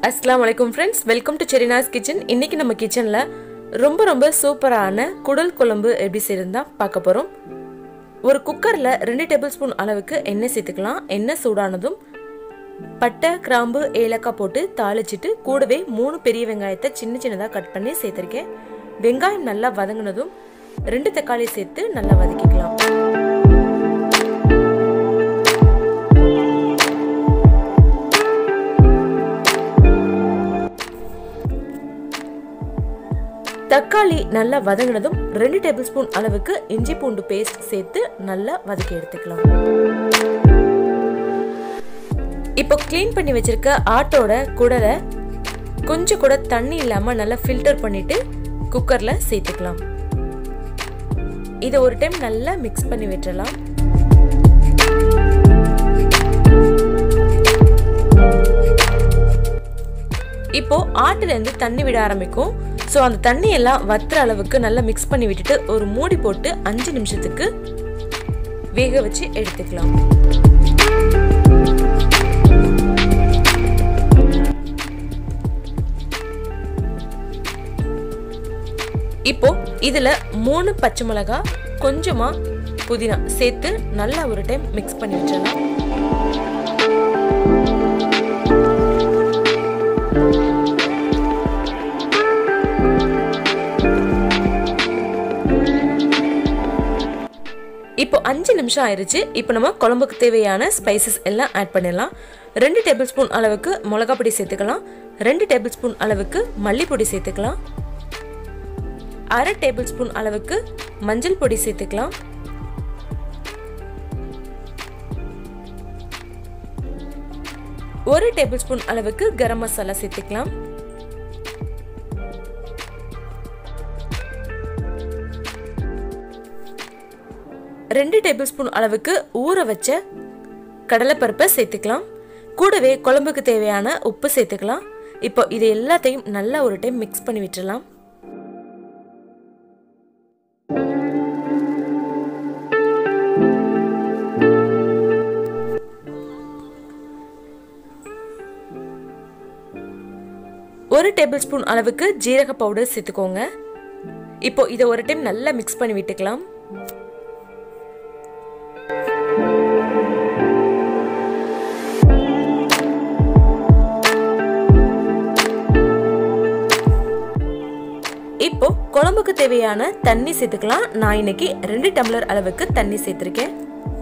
அஸ்லாம் வலைக்கும் friends welcome to Serina's kitchen இன்னைக்கு நம்ம கிச்சனில் ரொம்ப ரொம்ப சூப்பரான குடல் குழம்பு எப்படி செய்யறதுதான் பார்க்க போகிறோம் ஒரு குக்கரில் ரெண்டு டேபிள் ஸ்பூன் அளவுக்கு எண்ணெய் சேர்த்துக்கலாம் எண்ணெய் சூடானதும் பட்டை கிராம்பு ஏலக்காய் போட்டு தாளிச்சிட்டு கூடவே மூணு பெரிய வெங்காயத்தை சின்ன சின்னதாக கட் பண்ணி சேர்த்துருக்கேன் வெங்காயம் நல்லா வதங்கினதும் ரெண்டு தக்காளி சேர்த்து நல்லா வதக்கிக்கலாம் தக்காளி நல்லா வதங்கினதும் ரெண்டு டேபிள் ஸ்பூன் அளவுக்கு இஞ்சி பூண்டு பேஸ்ட் சேர்த்து நல்லா வதக்கி எடுத்துக்கலாம் இப்போ க்ளீன் பண்ணி வச்சிருக்க ஆட்டோட குடலை கொஞ்சம் கூட தண்ணி இல்லாம நல்லா ஃபில்டர் பண்ணிட்டு குக்கர்ல சேர்த்துக்கலாம் இதை ஒரு டைம் நல்லா மிக்ஸ் பண்ணி விட்டுறலாம் இப்போ ஆட்டுல இருந்து தண்ணி விட ஆரம்பிக்கும் ஸோ அந்த தண்ணி எல்லாம் வத்துற அளவுக்கு நல்லா மிக்ஸ் பண்ணி விட்டுட்டு ஒரு மூடி போட்டு அஞ்சு நிமிஷத்துக்கு வேக வச்சு எடுத்துக்கலாம் இப்போ இதுல மூணு பச்சை மிளகா கொஞ்சமா புதினா சேர்த்து நல்லா ஒரு டைம் மிக்ஸ் பண்ணி வச்சிடலாம் இப்போ அஞ்சு நிமிஷம் ஆயிருச்சு இப்போ நம்ம குழம்புக்கு தேவையான ஸ்பைசஸ் எல்லாம் ஆட் பண்ணிடலாம் ரெண்டு டேபிள் ஸ்பூன் அளவுக்கு மிளகா பொடி சேர்த்துக்கலாம் ரெண்டு டேபிள் ஸ்பூன் அளவுக்கு மல்லிப்பொடி சேர்த்துக்கலாம் அரை டேபிள் ஸ்பூன் அளவுக்கு மஞ்சள் பொடி சேர்த்துக்கலாம் ஒரு டேபிள் ஸ்பூன் அளவுக்கு கரம் மசாலா சேர்த்துக்கலாம் ரெண்டு டேபிள் ஸ்பூன் அளவுக்கு ஊற வச்ச கடலைப்பருப்பை சேர்த்துக்கலாம் கூடவே குழம்புக்கு தேவையான உப்பு சேர்த்துக்கலாம் இப்போ இது எல்லாத்தையும் நல்லா ஒரு டைம் மிக்ஸ் பண்ணி விட்டுடலாம் ஒரு டேபிள் ஸ்பூன் அளவுக்கு ஜீரக பவுடர் சேர்த்துக்கோங்க இப்போ இதை ஒரு டைம் நல்லா மிக்ஸ் பண்ணி விட்டுக்கலாம் இப்போ குழம்புக்கு தேவையான தண்ணி சேர்த்துக்கலாம் நான் இன்னைக்கு ரெண்டு டம்ளர் அளவுக்கு தண்ணி சேர்த்திருக்கேன்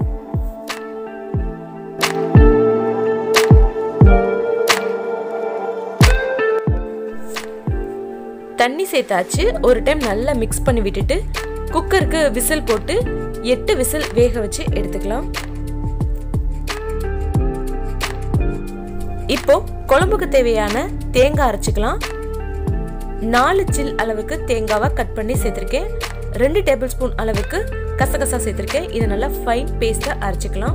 தண்ணி சேர்த்தாச்சு ஒரு டைம் நல்லா மிக்ஸ் பண்ணி விட்டுட்டு குக்கருக்கு விசில் போட்டு எட்டு விசில் வேக வச்சு எடுத்துக்கலாம் இப்போ குழம்புக்கு தேவையான தேங்காய் அரைச்சிக்கலாம் நாலு சில் அளவுக்கு தேங்காவை கட் பண்ணி சேர்த்துருக்கேன் ரெண்டு டேபிள் ஸ்பூன் அளவுக்கு கசகசா சேர்த்துருக்கேன் இதை நல்லா ஃபைன் பேஸ்டா அரைச்சிக்கலாம்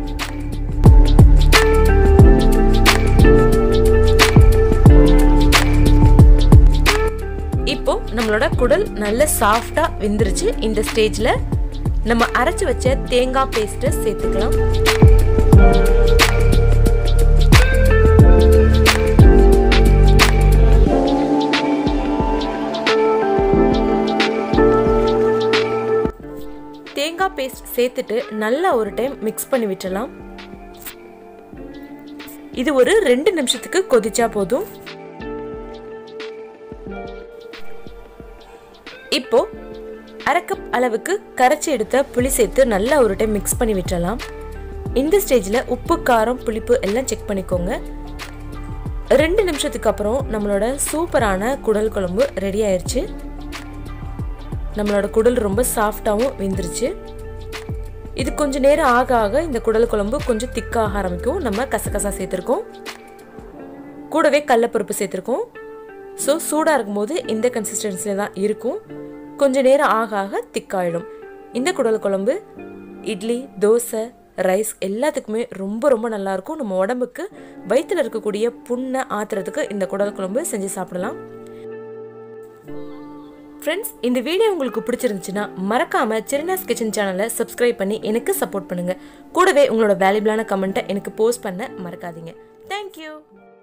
இப்போ நம்மளோட குடல் நல்ல சாஃப்டா வெந்துருச்சு இந்த ஸ்டேஜ்ல நம்ம அரைச்சு வச்ச தேங்காய் பேஸ்ட்டை சேர்த்துக்கலாம் தேங்காய் பேஸ்ட் சேர்த்துட்டு நல்லா ஒரு டைம் மிக்ஸ் பண்ணி விட்டுறலாம் இது ஒரு ரெண்டு நிமிஷத்துக்கு கொதிச்சா போதும் இப்போ அரை கப் அளவுக்கு கரைச்சி எடுத்த புளி சேர்த்து நல்லா ஒரு டைம் மிக்ஸ் பண்ணி விட்டுறலாம் இந்த ஸ்டேஜில் உப்பு காரம் புளிப்பு எல்லாம் செக் பண்ணிக்கோங்க ரெண்டு நிமிஷத்துக்கு அப்புறம் நம்மளோட சூப்பரான குடல் குழம்பு ரெடி ஆயிடுச்சு நம்மளோட குடல் ரொம்ப சாஃப்டாகவும் வெந்துருச்சு இது கொஞ்சம் நேரம் ஆக ஆக இந்த குடல் குழம்பு கொஞ்சம் திக்காக ஆரம்பிக்கும் நம்ம கசகசா சேர்த்துருக்கோம் கூடவே கடலப்பருப்பு சேர்த்துருக்கோம் ஸோ சூடாக இருக்கும்போது இந்த கன்சிஸ்டன்சியில் தான் இருக்கும் கொஞ்சம் நேரம் ஆக ஆக திக்காயிடும் இந்த குடல் குழம்பு இட்லி தோசை ரைஸ் எல்லாத்துக்குமே ரொம்ப ரொம்ப நல்லாயிருக்கும் நம்ம உடம்புக்கு வயிற்றில் இருக்கக்கூடிய புண்ணை ஆத்துறதுக்கு இந்த குடல் குழம்பு செஞ்சு சாப்பிடலாம் ஃப்ரெண்ட்ஸ் இந்த வீடியோ உங்களுக்கு பிடிச்சிருந்துச்சுன்னா மறக்காம சிறுநாஸ் கிச்சன் சேனலை சப்ஸ்கிரைப் பண்ணி எனக்கு சப்போர்ட் பண்ணுங்க கூடவே உங்களோட வேல்யூபிளான கமெண்ட்டை எனக்கு போஸ்ட் பண்ண மறக்காதீங்க தேங்க்யூ